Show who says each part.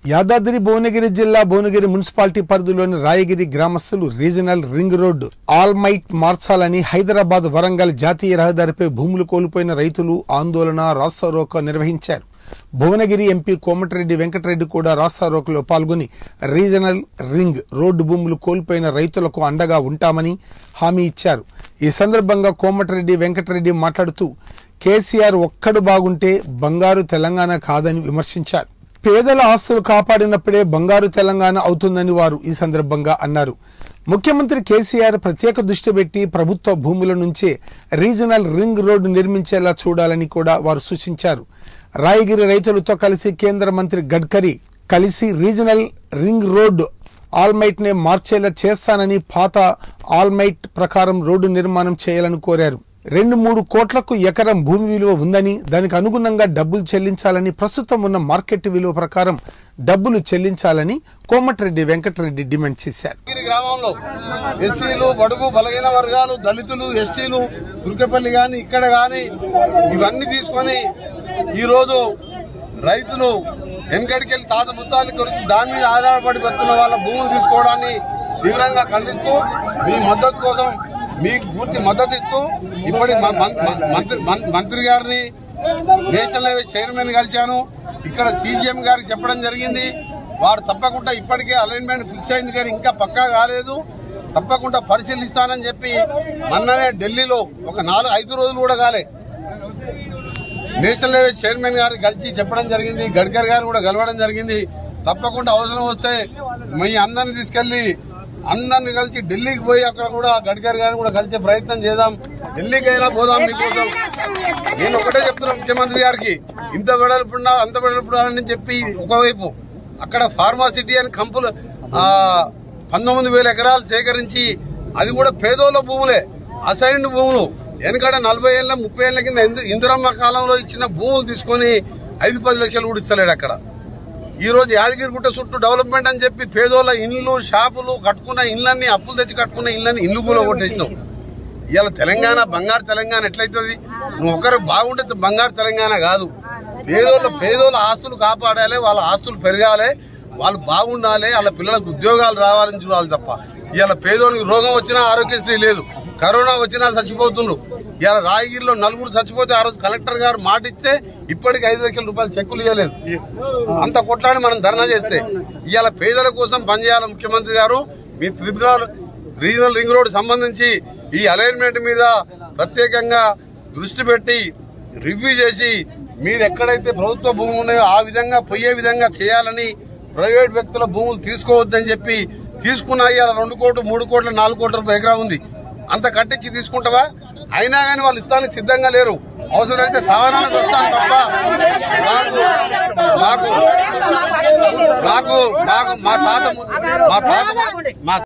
Speaker 1: యాదాద్రి భువనగిరి జిల్లా భువనగిరి మున్సిపాలిటీ పరిధిలోని రాయగిరి గ్రామస్తులు రీజనల్ రింగ్ రోడ్డు ఆల్మైట్ మార్చాలని హైదరాబాద్ వరంగల్ జాతీయ రహదారిపై భూములు కోల్పోయిన రైతులు ఆందోళన రాస్తారోకో నిర్వహించారు భువనగిరి ఎంపీ కోమటిరెడ్డి వెంకటరెడ్డి కూడా రాస్తారోకలో పాల్గొని రీజనల్ రింగ్ రోడ్డు భూములు కోల్పోయిన రైతులకు అండగా ఉంటామని హామీ ఇచ్చారు ఈ సందర్భంగా కోమటిరెడ్డి వెంకటరెడ్డి మాట్లాడుతూ కేసీఆర్ ఒక్కడు బాగుంటే బంగారు తెలంగాణ కాదని విమర్శించారు పేదల ఆస్తులు కాపాడినప్పుడే బంగారు తెలంగాణ అవుతుందని వారు ఈ సందర్భంగా అన్నారు ముఖ్యమంత్రి కేసీఆర్ ప్రత్యేక దృష్టి పెట్టి ప్రభుత్వ భూముల నుంచే రీజనల్ రింగ్ రోడ్డు నిర్మించేలా చూడాలని కూడా వారు సూచించారు రాయగిరి రైతులతో కలిసి కేంద్ర మంత్రి గడ్కరీ కలిసి రీజనల్ రింగ్ రోడ్డు ఆల్మైట్ నే మార్చేలా చేస్తానని పాత ఆల్మైట్ ప్రకారం రోడ్డు నిర్మాణం చేయాలని కోరారు రెండు మూడు కోట్లకు ఎకరం భూమి విలువ ఉందని దానికి అనుగుణంగా డబ్బులు చెల్లించాలని ప్రస్తుతం ఉన్న మార్కెట్ విలువ ప్రకారం డబ్బులు చెల్లించాలని కోమటిరెడ్డి వెంకటరెడ్డి డిమాండ్ చేశారు
Speaker 2: గిరి గ్రామంలో ఎస్సీలు బడుగు బలహీన వర్గాలు దళితులు ఎస్టీలు తుర్కపల్లి గాని ఇక్కడ గాని ఇవన్నీ తీసుకొని ఈ రోజు రైతులు వెనకడికెళ్ళి తాత ముత్తాలు కొరికి దాని మీద ఆధారపడి వస్తున్న వాళ్ళ భూములు తీసుకోవడాన్ని తీవ్రంగా ఖండిస్తూ మీ మద్దతు కోసం మీకు పూర్తి మద్దతు ఇస్తూ ఇప్పటి మ- మం- మ- మంత్రి మం- మంత్రి గారిని నేషనల్ హైవే చైర్మన్ కలిశాను ఇక్కడ సీజీఎం గారికి చెప్పడం జరిగింది వారు తప్పకుండా ఇప్పటికే అలైన్మెంట్ ఫిక్స్ అయింది కానీ ఇంకా పక్కా కాలేదు తప్పకుండా పరిశీలిస్తానని చెప్పి మొన్ననే ఢిల్లీలో ఒక నాలుగు ఐదు రోజులు కూడా కాలే నేషనల్ హైవే చైర్మన్ గారు కలిసి చెప్పడం జరిగింది గడ్కరీ గారు కూడా కలవడం జరిగింది తప్పకుండా అవసరం వస్తే మీ అందరిని తీసుకెళ్లి అందరిని కలిసి ఢిల్లీకి పోయి అక్కడ కూడా గడ్కరీ గారిని కూడా కలిసే ప్రయత్నం చేద్దాం ఢిల్లీకి అయినా పోదాం మీకోసం నేను ఒకటే చెప్తున్నా ముఖ్యమంత్రి గారికి ఇంత వెడల్పు ఉండాలి అంత వెడల్పు ఉండాలని చెప్పి ఒకవైపు అక్కడ ఫార్మాసిటీ అని కంపులు ఆ, పంతొమ్మిది వేల ఎకరాలు సేకరించి అది కూడా పేదోళ్ళ భూములే అసైన్డ్ భూములు వెనకడ నలభై ఏళ్ళ ముప్పై ఏళ్ల కింద ఇంద- ఇందిరమ్మ కాలంలో ఇచ్చిన భూములు తీసుకొని ఐదు పది లక్షలు కూడా ఇస్తలేడు అక్కడ ఈ రోజు యాదగిరిగుట్ట చుట్టూ డెవలప్మెంట్ అని చెప్పి పేదోళ్ళ ఇండ్లు షాపులు కట్టుకున్న ఇళ్ళన్ని అప్పులు తెచ్చి కట్టుకున్న ఇళ్ళని ఇల్లు కూడా కొట్టేసినావు ఇవాళ తెలంగాణ బంగారు తెలంగాణ ఎట్లయితుంది నువ్వు ఒకరు బాగుంటే బంగారు తెలంగాణ కాదు పేదోళ్ళ పేదోళ్ళ ఆస్తులు కాపాడాలి వాళ్ళ ఆస్తులు పెరగాలి వాళ్ళు బాగుండాలి వాళ్ళ పిల్లలకు ఉద్యోగాలు రావాలని చూడాలి తప్ప ఇవాళ పేదోనికి రోగం వచ్చినా ఆరోగ్యశ్రీ లేదు కరోనా వచ్చినా చచ్చిపోతుండ్రు ఇవాళ రాయగిరిలో నలుగురు చచ్చిపోతే ఆ రోజు కలెక్టర్ గారు మాట ఇస్తే ఇప్పటికి ఐదు లక్షల రూపాయలు చెక్కులు ఇవ్వలేదు అంత కొట్లాడి మనం ధర్నా చేస్తే ఇవాళ పేదల కోసం పనిచేయాలి ముఖ్యమంత్రి గారు మీ త్రిపుర రీజనల్ రింగ్ రోడ్ సంబంధించి ఈ అలైన్మెంట్ మీద ప్రత్యేకంగా దృష్టి పెట్టి రివ్యూ చేసి మీరు ఎక్కడైతే ప్రభుత్వ భూములు ఉన్నాయో ఆ విధంగా పోయే విధంగా చేయాలని ప్రైవేట్ వ్యక్తుల భూములు తీసుకోవద్దని చెప్పి తీసుకున్నా ఇవాళ రెండు కోట్లు మూడు కోట్ల నాలుగు కోట్ల రూపాయల ఎకరా ఉంది అంత కట్టించి తీసుకుంటావా అయినా కానీ వాళ్ళు ఇస్తానికి సిద్ధంగా లేరు అవసరమైతే సహనానికి వస్తాను తప్ప మాకు మాకు మాకు మాకు మా తాత ము- మా తాత మా